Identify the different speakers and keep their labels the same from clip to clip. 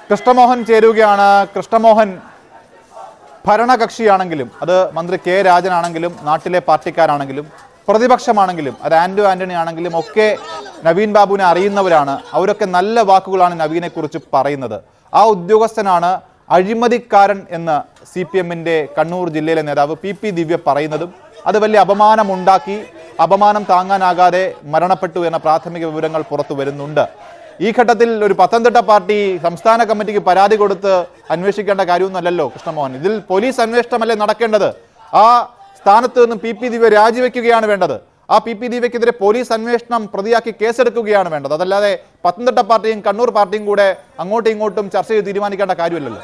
Speaker 1: കൃഷ്ണമോഹൻ ചേരുകയാണ് കൃഷ്ണമോഹൻ ഭരണകക്ഷിയാണെങ്കിലും അത് മന്ത്രി കെ രാജനാണെങ്കിലും നാട്ടിലെ പാർട്ടിക്കാരാണെങ്കിലും പ്രതിപക്ഷമാണെങ്കിലും അത് ആന്റോ ആന്റണി ആണെങ്കിലും ഒക്കെ നവീൻ ബാബുവിനെ അറിയുന്നവരാണ് അവരൊക്കെ നല്ല വാക്കുകളാണ് നവീനെ കുറിച്ച് പറയുന്നത് ആ ഉദ്യോഗസ്ഥനാണ് അഴിമതിക്കാരൻ എന്ന് സി പി എമ്മിന്റെ കണ്ണൂർ ജില്ലയിലെ നേതാവ് പി പി ദിവ്യ പറയുന്നതും അത് വലിയ അപമാനമുണ്ടാക്കി അപമാനം താങ്ങാനാകാതെ മരണപ്പെട്ടു എന്ന പ്രാഥമിക വിവരങ്ങൾ പുറത്തു വരുന്നുണ്ട് ഈ ഘട്ടത്തിൽ ഒരു പത്തനംതിട്ട പാർട്ടി സംസ്ഥാന കമ്മിറ്റിക്ക് പരാതി കൊടുത്ത് അന്വേഷിക്കേണ്ട കാര്യമൊന്നുമല്ലല്ലോ കൃഷ്ണമോഹൻ ഇതിൽ പോലീസ് അന്വേഷണമല്ലേ നടക്കേണ്ടത് ആ സ്ഥാനത്ത് നിന്നും പി പി ദിവ്യ രാജിവെക്കുകയാണ് വേണ്ടത് ആ പി പി ദിവ്യക്കെതിരെ പോലീസ് അന്വേഷണം പ്രതിയാക്കി കേസെടുക്കുകയാണ് വേണ്ടത് അതല്ലാതെ പത്തനംതിട്ട പാർട്ടിയും കണ്ണൂർ പാർട്ടിയും കൂടെ അങ്ങോട്ടും ഇങ്ങോട്ടും ചർച്ച ചെയ്ത് തീരുമാനിക്കേണ്ട കാര്യമല്ലല്ലോ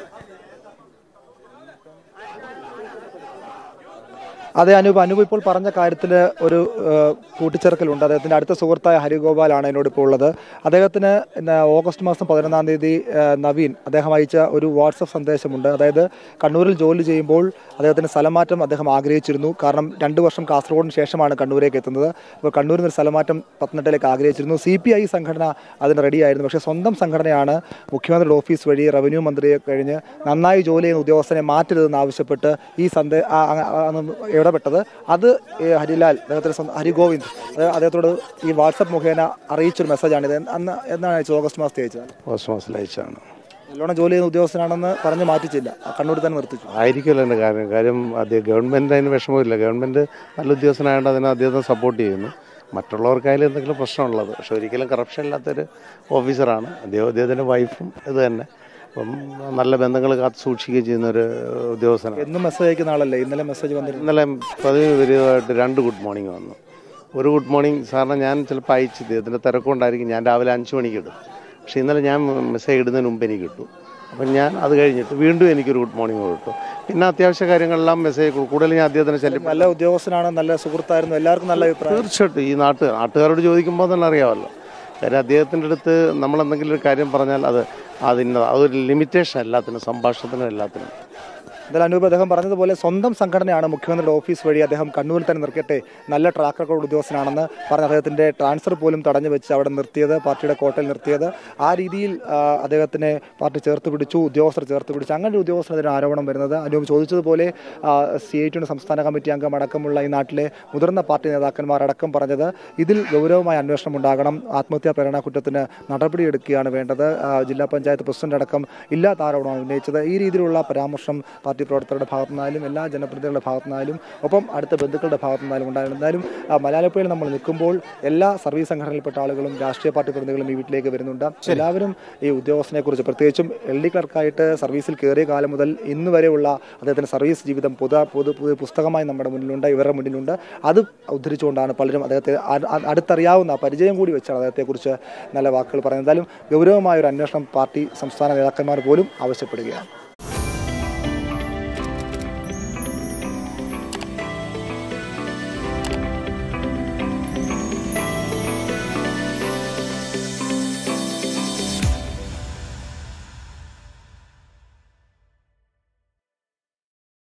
Speaker 2: അതെ അനൂപ് അനൂപ് ഇപ്പോൾ പറഞ്ഞ കാര്യത്തിൽ ഒരു ഏഹ്, കൂട്ടിച്ചേർക്കലുണ്ട് അദ്ദേഹത്തിന്റെ അടുത്ത സുഹൃത്തായ ഹരിഗോപാലാണ് എന്നോട് ഇപ്പോൾ ഉള്ളത് അദ്ദേഹത്തിന് ഇന്ന് ഓഗസ്റ്റ് മാസം പതിനൊന്നാം തീയതി ഏഹ്, നവീൻ അദ്ദേഹം അയച്ച ഒരു വാട്സപ്പ് സന്ദേശമുണ്ട് അതായത് കണ്ണൂരിൽ ജോലി ചെയ്യുമ്പോൾ അദ്ദേഹത്തിന് സ്ഥലമാറ്റം അദ്ദേഹം ആഗ്രഹിച്ചിരുന്നു കാരണം രണ്ട് വർഷം കാസർഗോഡിന് ശേഷമാണ് കണ്ണൂരേക്ക് എത്തുന്നത് അപ്പോൾ കണ്ണൂരിൽ നിന്ന് ഒരു സ്ഥലമാറ്റം പത്തനംതിട്ടയിലേക്ക് ആഗ്രഹിച്ചിരുന്നു സി പി ഐ സംഘടന അതിന് റെഡിയായിരുന്നു പക്ഷേ സ്വന്തം സംഘടനയാണ് മുഖ്യമന്ത്രിയുടെ ഓഫീസ് വഴി റവന്യൂ മന്ത്രിയെ കഴിഞ്ഞ് നന്നായി ജോലി ചെയ്യുന്ന ഉദ്യോഗസ്ഥനെ മാറ്റരുതെന്ന് ആവശ്യപ്പെട്ട് ഈ സന്ദേ ആ- ആ- ആ- അന്ന് ഇടപെട്ടത് അത് ഈ ഹരിലാൽ അദ്ദേഹത്തിന് സ്വന്തം ഹരിഗോവിന്ദ് അത് അദ്ദേഹത്തോട് ഈ വാട്സപ്പ് മുഖേന അറിയിച്ചൊരു മെസ്സേജാണിത് അന്ന് എന്നാണ് അയച്ചത് ഓഗസ്റ്റ് മാസത്തിൽ അയച്ചത്
Speaker 3: പോസ്റ്റ് മാസത്തിൽ അയച്ചാണ്
Speaker 2: നല്ലോണം ജോലി ചെയ്യുന്ന ഉദ്യോഗസ്ഥനാണെന്ന് പറഞ്ഞ് മാറ്റിച്ചില്ല കണ്ണൂർ തന്നെ നിർത്തിച്ചു
Speaker 3: ആയിരിക്കുമല്ലോ എൻ്റെ കാര്യം കാര്യം അദ്ദേഹം ഗവൺമെൻറ് അതിന് വിഷമമില്ല ഗവൺമെൻറ് നല്ല ഉദ്യോഗസ്ഥനായതുകൊണ്ട് അതിനെ അദ്ദേഹത്തെ സപ്പോർട്ട് ചെയ്യുന്നു മറ്റുള്ളവർക്കായാലും എന്തെങ്കിലും പ്രശ്നമുള്ളത് പക്ഷെ ഒരിക്കലും കറപ്ഷൻ ഇല്ലാത്തൊരു ഓഫീസറാണ് അദ്ദേഹം അദ്ദേഹത്തിൻ്റെ വൈഫും ഇത് തന്നെ അപ്പം നല്ല ബന്ധങ്ങൾ കാത്തു സൂക്ഷിക്കുകയും ചെയ്യുന്ന ഒരു ഉദ്യോഗസ്ഥനാണ്
Speaker 2: എന്നും മെസ്സേജ് അയക്കുന്ന ആളല്ലേ ഇന്നലെ മെസ്സേജ് വന്നിരുന്നു
Speaker 3: ഇന്നലെ പതിവ് വിപരീതമായിട്ട് രണ്ട് ഗുഡ് മോർണിംഗ് വന്നു ഒരു ഗുഡ് മോർണിംഗ് സാറിന് ഞാൻ ചിലപ്പോൾ അയച്ചു ഇദ്ദേഹത്തിൻ്റെ തിരക്കുണ്ടായിരിക്കും ഞാൻ രാവിലെ അഞ്ച് മണിക്ക് ഇടും പക്ഷേ ഇന്നലെ ഞാൻ മെസ്സേജ് ഇടുന്നതിന് മുമ്പ് എനിക്ക് കിട്ടും അപ്പം ഞാൻ അത് കഴിഞ്ഞിട്ട് വീണ്ടും എനിക്കൊരു ഗുഡ് മോർണിംഗ് കിട്ടും പിന്നെ അത്യാവശ്യ കാര്യങ്ങളെല്ലാം മെസ്സേജ് കൂടുതൽ ഞാൻ അദ്ദേഹത്തിന് ശല്യം
Speaker 2: നല്ല ഉദ്യോഗസ്ഥനാണ് നല്ല സുഹൃത്തായിരുന്നു എല്ലാവർക്കും നല്ല അഭിപ്രായം
Speaker 3: തീർച്ചയായിട്ടും ഈ നാട്ട് നാട്ടുകാരോട് ചോദിക്കുമ്പോൾ തന്നെ അറിയാമല്ലോ കാര്യം അദ്ദേഹത്തിൻ്റെ അടുത്ത് നമ്മൾ എന്തെങ്കിലും ഒരു കാര്യം പറഞ്ഞാൽ അത് അതിന് അതൊരു ലിമിറ്റേഷൻ എല്ലാത്തിനും സംഭാഷണത്തിനും എല്ലാത്തിനും
Speaker 2: എന്തായാലും അനൂപ് അദ്ദേഹം പറഞ്ഞതുപോലെ സ്വന്തം സംഘടനയാണ് മുഖ്യമന്ത്രിയുടെ ഓഫീസ് വഴി അദ്ദേഹം കണ്ണൂരിൽ തന്നെ നിർത്തിയട്ടെ നല്ല ട്രാക്ക് റെക്കോർഡ് ഉദ്യോഗസ്ഥനാണെന്ന് പറഞ്ഞ് അദ്ദേഹത്തിന്റെ ട്രാൻസ്ഫർ പോലും തടഞ്ഞു വെച്ച് അവിടെ നിർത്തിയത് പാർട്ടിയുടെ കോട്ടയിൽ നിർത്തിയത് ആ രീതിയിൽ ആ, അദ്ദേഹത്തിനെ പാർട്ടി ചേർത്ത് പിടിച്ചു ഉദ്യോഗസ്ഥർ ചേർത്ത് പിടിച്ചു അങ്ങനെ ഒരു ഉദ്യോഗസ്ഥനെതിരെ ആരോപണം വരുന്നത് അനൂപ് ചോദിച്ചതുപോലെ സി ഐ ടിയുടെ സംസ്ഥാന കമ്മിറ്റി അംഗം അടക്കമുള്ള ഈ നാട്ടിലെ മുതിർന്ന പാർട്ടി നേതാക്കന്മാർ അടക്കം പറഞ്ഞത് ഇതിൽ ഗൗരവമായ അന്വേഷണം ഉണ്ടാകണം ആത്മഹത്യാ പ്രേരണ കുറ്റത്തിന് നടപടിയെടുക്കുകയാണ് വേണ്ടത് ആ, ജില്ലാ പഞ്ചായത്ത് പ്രസിഡന്റ് അടക്കം ഇല്ലാത്ത ആരോപണമാണ് ഉന്നയിച്ചത് ഈ രീതിയിലുള്ള പരാമർശം പാർട്ടി പ്രവർത്തകരുടെ ഭാഗത്തു നിന്നാലും എല്ലാ ജനപ്രതിനിധികളുടെ ഭാഗത്തു നിന്നാലും ഒപ്പം അടുത്ത ബന്ധുക്കളുടെ ഭാഗത്തു നിന്നാലും ഉണ്ടായിരുന്നു എന്തായാലും ആ, മലയാളപ്പുഴയിൽ നമ്മൾ നിൽക്കുമ്പോൾ എല്ലാ സർവീസ് സംഘടനയിൽപ്പെട്ട ആളുകളും രാഷ്ട്രീയ പാർട്ടി പ്രതിനിധികളും ഈ വീട്ടിലേക്ക് വരുന്നുണ്ട് എല്ലാവരും ഈ ഉദ്യോഗസ്ഥനെ കുറിച്ച് പ്രത്യേകിച്ചും എൽ ഡി ക്ലർക്കായിട്ട് സർവീസിൽ കയറിയ കാലം മുതൽ ഇന്ന് വരെയുള്ള അദ്ദേഹത്തിന്റെ സർവീസ് ജീവിതം പൊതു പൊതു പൊതു പുസ്തകമായി നമ്മുടെ മുന്നിലുണ്ട് ഇവരുടെ മുന്നിലുണ്ട് അത് ഉദ്ധരിച്ചുകൊണ്ടാണ് പലരും അദ്ദേഹത്തെ അ- അ- അടുത്തറിയാവുന്ന പരിചയം കൂടി വെച്ചാണ് അദ്ദേഹത്തെക്കുറിച്ച് നല്ല വാക്കുകൾ പറയുന്നത് എന്തായാലും ഗൗരവമായ ഒരു അന്വേഷണം പാർട്ടി സംസ്ഥാന നേതാക്കന്മാർ പോലും ആവശ്യപ്പെടുകയാണ്